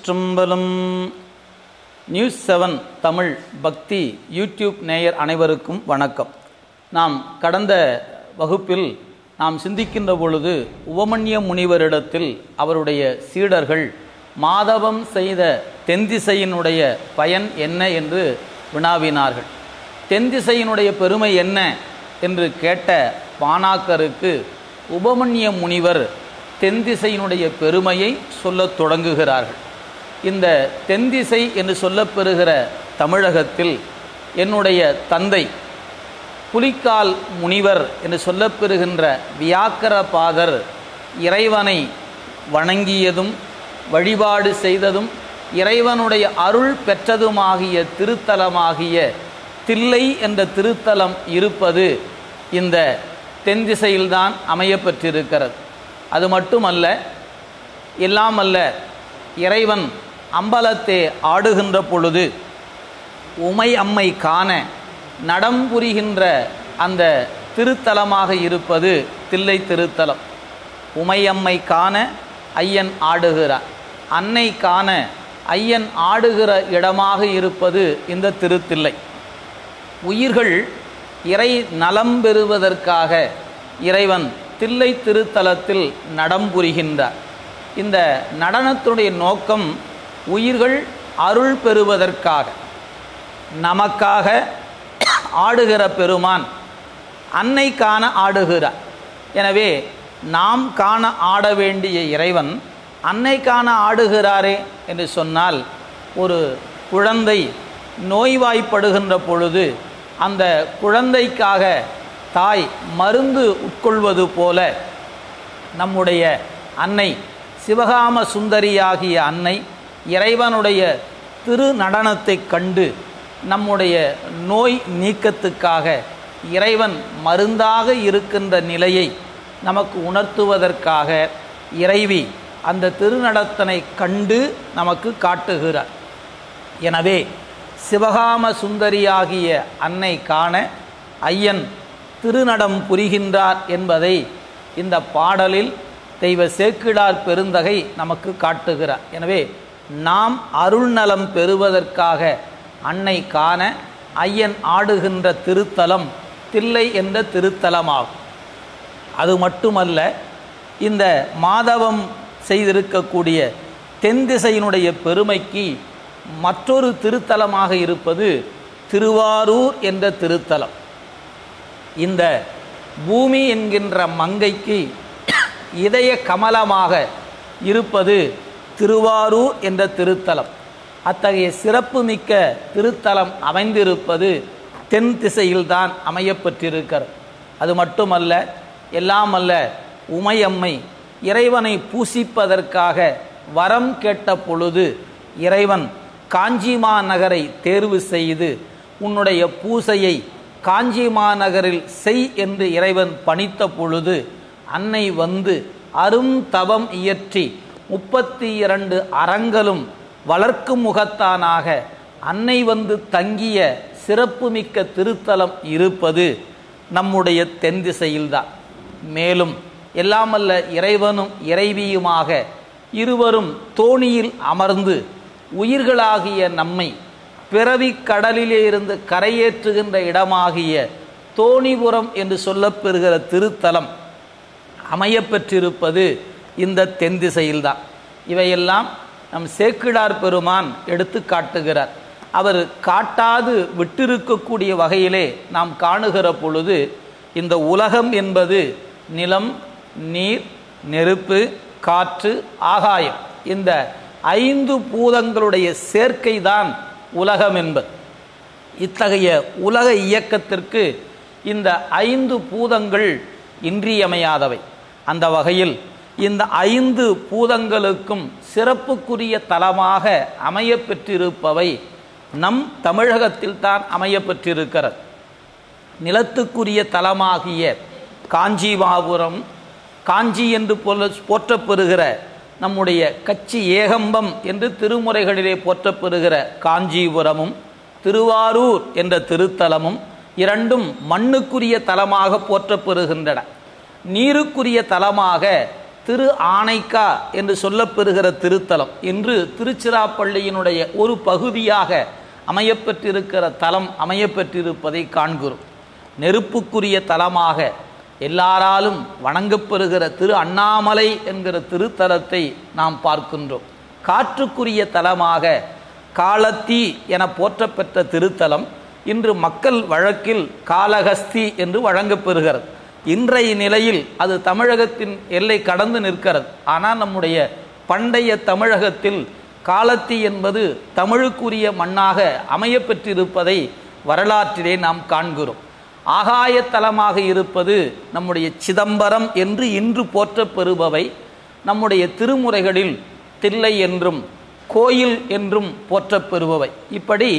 திருச்சிற்றம்பலம் news seven Tamil பக்தி YouTube நேயர் அனைவருக்கும் வணக்கம் நாம் கடந்த வகுப்பில் நாம் சிந்திக்கின்ற பொழுது உவமன்ய முனிவரிடத்தில் அவருடைய சீடர்கள் மாதவம் செய்த தென்திசையினுடைய பயன் என்ன என்று வினாவினார்கள் தென்திசையினுடைய பெருமை என்ன என்று கேட்ட பானாக்கருக்கு உபமன்ய முனிவர் தென்திசையினுடைய பெருமையை சொல்லத் தொடங்குகிறார்கள் இந்த தென்திசை என்று சொல்லப்பெறுகிற தமிழகத்தில் என்னுடைய தந்தை புலிக்கால் முனிவர் என்று சொல்லப்பெறுகின்ற வியாக்கரபாதர் இறைவனை வணங்கியதும் வழிபாடு செய்ததும் இறைவனுடைய அருள் பெற்றதுமாகிய திருத்தலமாகிய தில்லை என்ற திருத்தலம் இருப்பது இந்த தென்திசையில்தான் அமையப்பெற்றிருக்கிறது அது மட்டுமல்ல எல்லாமல்ல இறைவன் அம்பலத்தே ஆடுகின்ற பொழுது உமை அம்மை காண நடம் புரிகின்ற அந்த திருத்தலமாக இருப்பது தில்லை திருத்தலம் உமையம்மை காண ஐயன் ஆடுகிறார் அன்னை காண ஐயன் ஆடுகிற இடமாக இருப்பது இந்த திருத்தில்லை உயிர்கள் இறை நலம் பெறுவதற்காக இறைவன் தில்லை திருத்தலத்தில் நடம் புரிகின்றார் இந்த நடனத்துடைய நோக்கம் உயிர்கள் அருள் பெறுவதற்காக நமக்காக ஆடுகிற பெருமான் அன்னை காண ஆடுகிறார் எனவே நாம் காண ஆட வேண்டிய இறைவன் அன்னை காண ஆடுகிறாரே என்று சொன்னால் ஒரு குழந்தை நோய்வாய்ப்படுகின்ற பொழுது அந்த குழந்தைக்காக தாய் மருந்து உட்கொள்வது போல நம்முடைய அன்னை சிவகாம சுந்தரியாகிய அன்னை இறைவனுடைய திரு நடனத்தை கண்டு நம்முடைய நோய் நீக்கத்துக்காக இறைவன் மருந்தாக இருக்கின்ற நிலையை நமக்கு உணர்த்துவதற்காக இறைவி அந்த திருநடத்தனை கண்டு நமக்கு காட்டுகிறார் எனவே சிவகாம சுந்தரியாகிய அன்னை காண ஐயன் திருநடம் புரிகின்றார் என்பதை இந்த பாடலில் தெய்வ சேக்கிடார் பெருந்தகை நமக்கு காட்டுகிறார் எனவே நாம் அருள் நலம் பெறுவதற்காக அன்னை காண ஐயன் ஆடுகின்ற திருத்தலம் தில்லை என்ற திருத்தலமாகும் அது மட்டுமல்ல இந்த மாதவம் செய்திருக்கக்கூடிய தென் திசையினுடைய பெருமைக்கு மற்றொரு திருத்தலமாக இருப்பது திருவாரூர் என்ற திருத்தலம் இந்த பூமி என்கின்ற மங்கைக்கு இதய கமலமாக இருப்பது திருவாரூர் என்ற திருத்தலம் அத்தகைய சிறப்புமிக்க திருத்தலம் அமைந்திருப்பது தென் திசையில்தான் அமையப்பெற்றிருக்கிறது அது மட்டுமல்ல எல்லாம் அல்ல உமையம்மை இறைவனை பூசிப்பதற்காக வரம் கேட்ட பொழுது இறைவன் காஞ்சிமா நகரை தேர்வு செய்து உன்னுடைய பூசையை காஞ்சி மாநகரில் செய் என்று இறைவன் பணித்த பொழுது அன்னை வந்து அரும் தவம் இயற்றி முப்பத்தி இரண்டு அறங்களும் வளர்க்கும் முகத்தானாக அன்னை வந்து தங்கிய சிறப்புமிக்க திருத்தலம் இருப்பது நம்முடைய தென் திசையில்தான் மேலும் எல்லாமல்ல இறைவனும் இறைவியுமாக இருவரும் தோணியில் அமர்ந்து உயிர்களாகிய நம்மை பிறவி கடலிலே இருந்து கரையேற்றுகின்ற இடமாகிய தோணிபுரம் என்று சொல்லப்பெறுகிற திருத்தலம் அமையப்பெற்றிருப்பது இந்த தென் திசையில்தான் இவையெல்லாம் நம் சேக்கிடார் பெருமான் எடுத்து காட்டுகிறார் அவர் காட்டாது விட்டிருக்கக்கூடிய வகையிலே நாம் காணுகிற பொழுது இந்த உலகம் என்பது நிலம் நீர் நெருப்பு காற்று ஆகாயம் இந்த ஐந்து பூதங்களுடைய சேர்க்கை தான் உலகம் என்பது இத்தகைய உலக இயக்கத்திற்கு இந்த ஐந்து பூதங்கள் இன்றியமையாதவை அந்த வகையில் இந்த ஐந்து பூதங்களுக்கும் சிறப்புக்குரிய தலமாக அமையப்பெற்றிருப்பவை நம் தமிழகத்தில் தான் அமையப்பெற்றிருக்கிறது நிலத்துக்குரிய தலமாகிய காஞ்சிமாபுரம் காஞ்சி என்று போல போற்றப்பெறுகிற நம்முடைய கச்சி ஏகம்பம் என்று திருமுறைகளிலே போற்றப்பெறுகிற காஞ்சிபுரமும் திருவாரூர் என்ற திருத்தலமும் இரண்டும் மண்ணுக்குரிய தலமாக போற்றப்பெறுகின்றன நீருக்குரிய தலமாக திரு ஆனைக்கா என்று சொல்லப்பெறுகிற திருத்தலம் இன்று திருச்சிராப்பள்ளியினுடைய ஒரு பகுதியாக அமையப்பெற்றிருக்கிற தலம் அமையப்பெற்றிருப்பதை காண்கிறோம் நெருப்புக்குரிய தலமாக எல்லாராலும் வணங்கப்பெறுகிற திரு அண்ணாமலை என்கிற திருத்தலத்தை நாம் பார்க்கின்றோம் காற்றுக்குரிய தலமாக காலத்தி என போற்றப்பெற்ற திருத்தலம் இன்று மக்கள் வழக்கில் காலஹஸ்தி என்று வழங்கப்பெறுகிறது இன்றைய நிலையில் அது தமிழகத்தின் எல்லை கடந்து நிற்கிறது ஆனால் நம்முடைய பண்டைய தமிழகத்தில் காலத்தி என்பது தமிழுக்குரிய மண்ணாக அமையப்பெற்றிருப்பதை வரலாற்றிலே நாம் காண்கிறோம் ஆகாயத்தலமாக இருப்பது நம்முடைய சிதம்பரம் என்று இன்று போற்றப்பெறுபவை நம்முடைய திருமுறைகளில் தில்லை என்றும் கோயில் என்றும் போற்றப்பெறுபவை இப்படி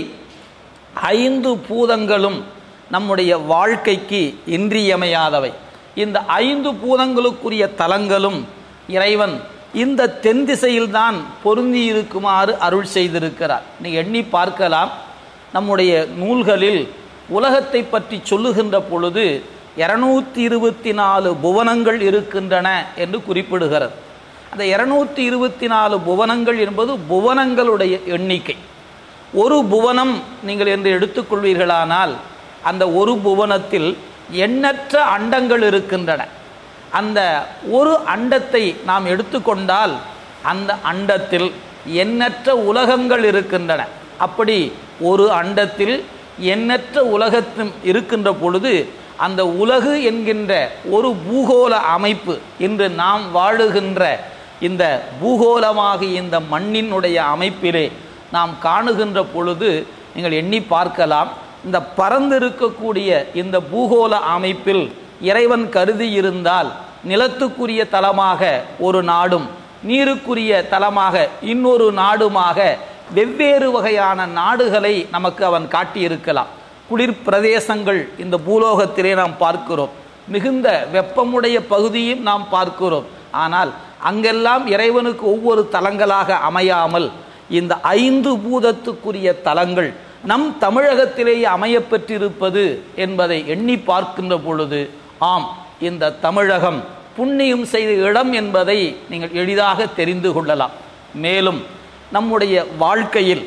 ஐந்து பூதங்களும் நம்முடைய வாழ்க்கைக்கு இன்றியமையாதவை இந்த ஐந்து பூதங்களுக்குரிய தலங்களும் இறைவன் இந்த தென் திசையில்தான் பொருந்தி இருக்குமாறு அருள் செய்திருக்கிறார் நீ எண்ணி பார்க்கலாம் நம்முடைய நூல்களில் உலகத்தை பற்றி சொல்லுகின்ற பொழுது இருநூத்தி இருபத்தி நாலு புவனங்கள் இருக்கின்றன என்று குறிப்பிடுகிறது அந்த இருநூத்தி இருபத்தி நாலு புவனங்கள் என்பது புவனங்களுடைய எண்ணிக்கை ஒரு புவனம் நீங்கள் என்று எடுத்துக்கொள்வீர்களானால் அந்த ஒரு புவனத்தில் எண்ணற்ற அண்டங்கள் இருக்கின்றன அந்த ஒரு அண்டத்தை நாம் எடுத்துக்கொண்டால் அந்த அண்டத்தில் எண்ணற்ற உலகங்கள் இருக்கின்றன அப்படி ஒரு அண்டத்தில் எண்ணற்ற உலகத்தும் இருக்கின்ற பொழுது அந்த உலகு என்கின்ற ஒரு பூகோள அமைப்பு இன்று நாம் வாழுகின்ற இந்த பூகோளமாகிய இந்த மண்ணினுடைய அமைப்பிலே நாம் காணுகின்ற பொழுது நீங்கள் எண்ணி பார்க்கலாம் இந்த பறந்திருக்கக்கூடிய இந்த பூகோள அமைப்பில் இறைவன் கருதி இருந்தால் நிலத்துக்குரிய தலமாக ஒரு நாடும் நீருக்குரிய தலமாக இன்னொரு நாடுமாக வெவ்வேறு வகையான நாடுகளை நமக்கு அவன் காட்டியிருக்கலாம் குளிர் பிரதேசங்கள் இந்த பூலோகத்திலே நாம் பார்க்கிறோம் மிகுந்த வெப்பமுடைய பகுதியும் நாம் பார்க்கிறோம் ஆனால் அங்கெல்லாம் இறைவனுக்கு ஒவ்வொரு தலங்களாக அமையாமல் இந்த ஐந்து பூதத்துக்குரிய தலங்கள் நம் தமிழகத்திலேயே அமையப்பெற்றிருப்பது என்பதை எண்ணி பார்க்கின்ற பொழுது ஆம் இந்த தமிழகம் புண்ணியம் செய்த இடம் என்பதை நீங்கள் எளிதாக தெரிந்து கொள்ளலாம் மேலும் நம்முடைய வாழ்க்கையில்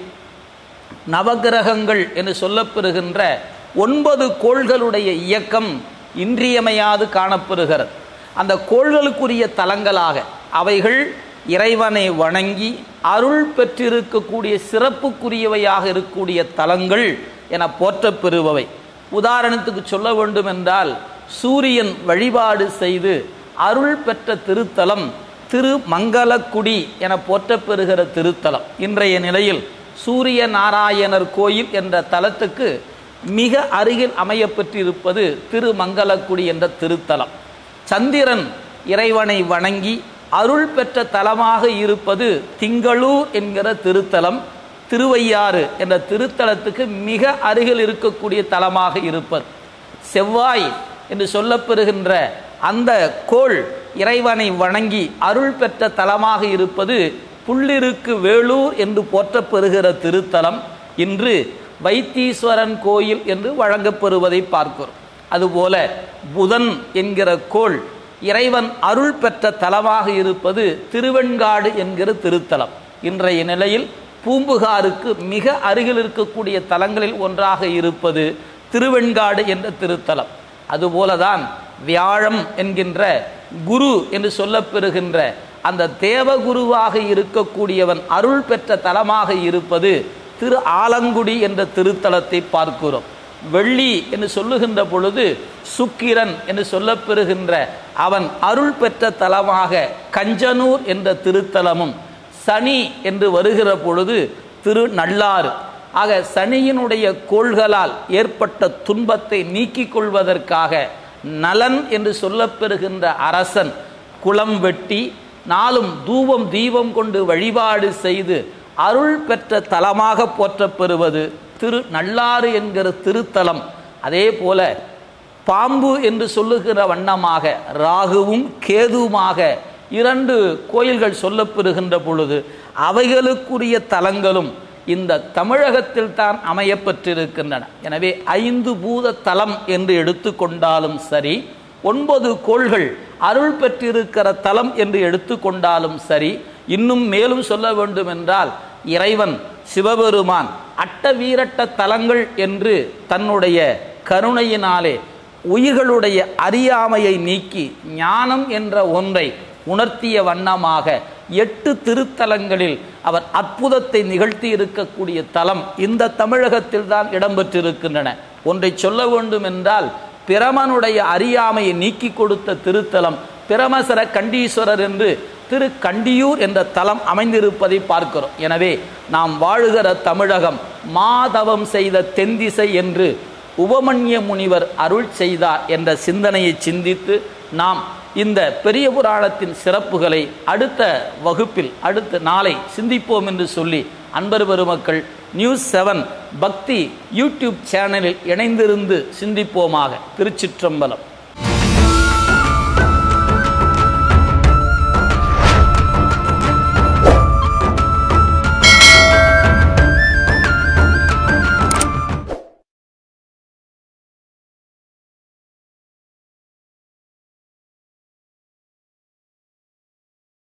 நவகிரகங்கள் என்று சொல்லப்பெறுகின்ற ஒன்பது கோள்களுடைய இயக்கம் இன்றியமையாது காணப்பெறுகிறது அந்த கோள்களுக்குரிய தலங்களாக அவைகள் இறைவனை வணங்கி அருள் பெற்றிருக்கக்கூடிய சிறப்புக்குரியவையாக இருக்கக்கூடிய தலங்கள் என போற்றப்பெறுபவை உதாரணத்துக்கு சொல்ல வேண்டும் என்றால் சூரியன் வழிபாடு செய்து அருள் பெற்ற திருத்தலம் திரு மங்களக்குடி என போற்றப்பெறுகிற திருத்தலம் இன்றைய நிலையில் சூரிய நாராயணர் கோயில் என்ற தலத்துக்கு மிக அருகில் அமையப்பெற்றிருப்பது திருமங்கலக்குடி என்ற திருத்தலம் சந்திரன் இறைவனை வணங்கி அருள் பெற்ற தலமாக இருப்பது திங்களூர் என்கிற திருத்தலம் திருவையாறு என்ற திருத்தலத்துக்கு மிக அருகில் இருக்கக்கூடிய தலமாக இருப்பது செவ்வாய் என்று சொல்லப்பெறுகின்ற அந்த கோள் இறைவனை வணங்கி அருள் பெற்ற தலமாக இருப்பது புள்ளிருக்கு வேலூர் என்று போற்றப்பெறுகிற திருத்தலம் இன்று வைத்தீஸ்வரன் கோயில் என்று வழங்கப்பெறுவதை பார்க்கிறோம் அதுபோல புதன் என்கிற கோள் இறைவன் அருள் பெற்ற தலமாக இருப்பது திருவெண்காடு என்கிற திருத்தலம் இன்றைய நிலையில் பூம்புகாருக்கு மிக அருகில் இருக்கக்கூடிய தலங்களில் ஒன்றாக இருப்பது திருவெண்காடு என்ற திருத்தலம் அதுபோலதான் வியாழம் என்கின்ற குரு என்று சொல்லப்பெறுகின்ற அந்த தேவகுருவாக இருக்கக்கூடியவன் அருள் பெற்ற தலமாக இருப்பது திரு ஆலங்குடி என்ற திருத்தலத்தை பார்க்கிறோம் வெள்ளி என்று சொல்லுகின்ற பொழுது சுக்கிரன் என்று சொல்லப்பெறுகின்ற அவன் அருள் பெற்ற தலமாக கஞ்சனூர் என்ற திருத்தலமும் சனி என்று வருகிற பொழுது திரு நல்லாறு ஆக சனியினுடைய கோள்களால் ஏற்பட்ட துன்பத்தை நீக்கிக் கொள்வதற்காக நலன் என்று சொல்லப்பெறுகின்ற அரசன் குளம் வெட்டி நாளும் தூபம் தீபம் கொண்டு வழிபாடு செய்து அருள் பெற்ற தலமாக போற்றப்பெறுவது திரு நல்லாறு என்கிற திருத்தலம் அதே போல பாம்பு என்று சொல்லுகிற வண்ணமாக ராகுவும் கேதுவுமாக இரண்டு கோயில்கள் சொல்லப்பெறுகின்ற பொழுது அவைகளுக்குரிய தலங்களும் இந்த தமிழகத்தில் தான் அமையப்பெற்றிருக்கின்றன எனவே ஐந்து பூத தலம் என்று எடுத்துக்கொண்டாலும் சரி ஒன்பது கோள்கள் அருள் பெற்றிருக்கிற தலம் என்று எடுத்துக்கொண்டாலும் சரி இன்னும் மேலும் சொல்ல வேண்டும் என்றால் இறைவன் சிவபெருமான் அட்ட வீரட்ட தலங்கள் என்று தன்னுடைய கருணையினாலே உயிர்களுடைய அறியாமையை நீக்கி ஞானம் என்ற ஒன்றை உணர்த்திய வண்ணமாக எட்டு திருத்தலங்களில் அவர் அற்புதத்தை நிகழ்த்தி இருக்கக்கூடிய தலம் இந்த தமிழகத்தில் தான் இடம்பெற்றிருக்கின்றன ஒன்றை சொல்ல வேண்டும் என்றால் பிரமனுடைய அறியாமையை நீக்கி கொடுத்த திருத்தலம் பிரமசர கண்டீஸ்வரர் என்று திரு கண்டியூர் என்ற தலம் அமைந்திருப்பதை பார்க்கிறோம் எனவே நாம் வாழுகிற தமிழகம் மாதவம் செய்த தென்திசை என்று உபமன்ய முனிவர் அருள் செய்தார் என்ற சிந்தனையை சிந்தித்து நாம் இந்த பெரிய புராணத்தின் சிறப்புகளை அடுத்த வகுப்பில் அடுத்த நாளை சிந்திப்போம் என்று சொல்லி அன்பர் பெருமக்கள் நியூஸ் செவன் பக்தி யூடியூப் சேனலில் இணைந்திருந்து சிந்திப்போமாக திருச்சிற்றம்பலம்